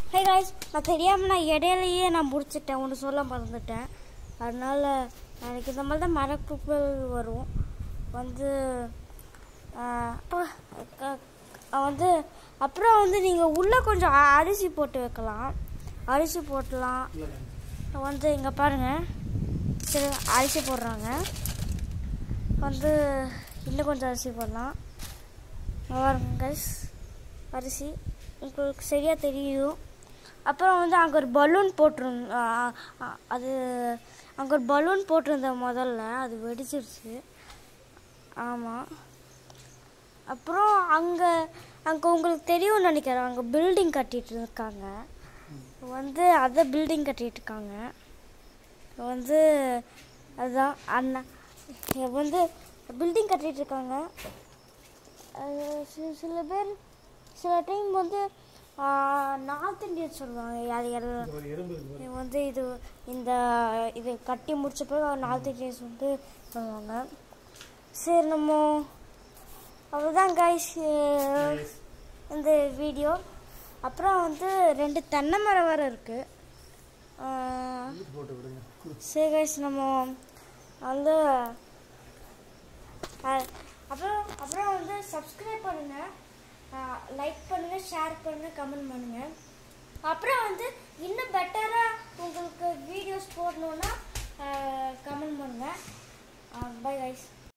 hey guys நான் தெரியாமல் நான் இடையிலையே நான் முடிச்சிட்டேன் ஒன்று சொல்ல மறந்துட்டேன் அதனால் எனக்கு இந்த மாதிரி தான் மரக்குப்பல் வரும் வந்து ஆஹ், அப்பா, க- வந்து அப்புறம் வந்து நீங்கள் உள்ளே கொஞ்சம் அ- அரிசி போட்டு வைக்கலாம் அரிசி போட்டலாம் வந்து இங்கே பாருங்கள் சரி அரிசி போடுறாங்க வந்து இன்னும் கொஞ்சம் அரிசி போடலாம் கைஸ் அரிசி உங்களுக்கு சரியாக தெரியும் அப்புறம் வந்து அங்கே ஒரு பலூன் போட்டிருந்த அது அங்கே ஒரு பலூன் போட்டிருந்தேன் முதல்ல அது வெடிச்சிருச்சு ஆமாம் அப்புறம் அங்கே அங்கே உங்களுக்கு தெரியும்னு நினைக்கிறேன் அங்கே பில்டிங் கட்டிட்டு இருக்காங்க வந்து அதை பில்டிங் கட்டிட்டு இருக்காங்க வந்து அதுதான் அண்ணா இங்க வந்து பில்டிங் கட்டிட்டு இருக்காங்க அது சில சில பேர் சில டைம் வந்து நார்த் இந்தியன் சொல்லுவாங்க அது எல்லாம் இது வந்து இது இந்த இது கட்டி முடிச்ச பிறகு நார்த் இந்தியன்ஸ் வந்து சொல்லுவாங்க சரி நம்ம அவ்வளோதான் கைஸ் இந்த வீடியோ அப்புறம் வந்து ரெண்டு தென்னை மரம் வேறு இருக்குது போட்டு விடுங்க சரி கைஸ் நம்ம வந்து அஹ், அப்புறம் அப்புறம் வந்து சப்ஸ்கிரைப் பண்ணுங்கள் லைக் பண்ணுங்கள் ஷேர் பண்ணுங்கள் கமெண்ட் பண்ணுங்கள் அப்புறம் வந்து இன்னும் பெட்டராக உங்களுக்கு வீடியோஸ் போடணுன்னா கமெண்ட் பண்ணுங்கள் பை கைஸ்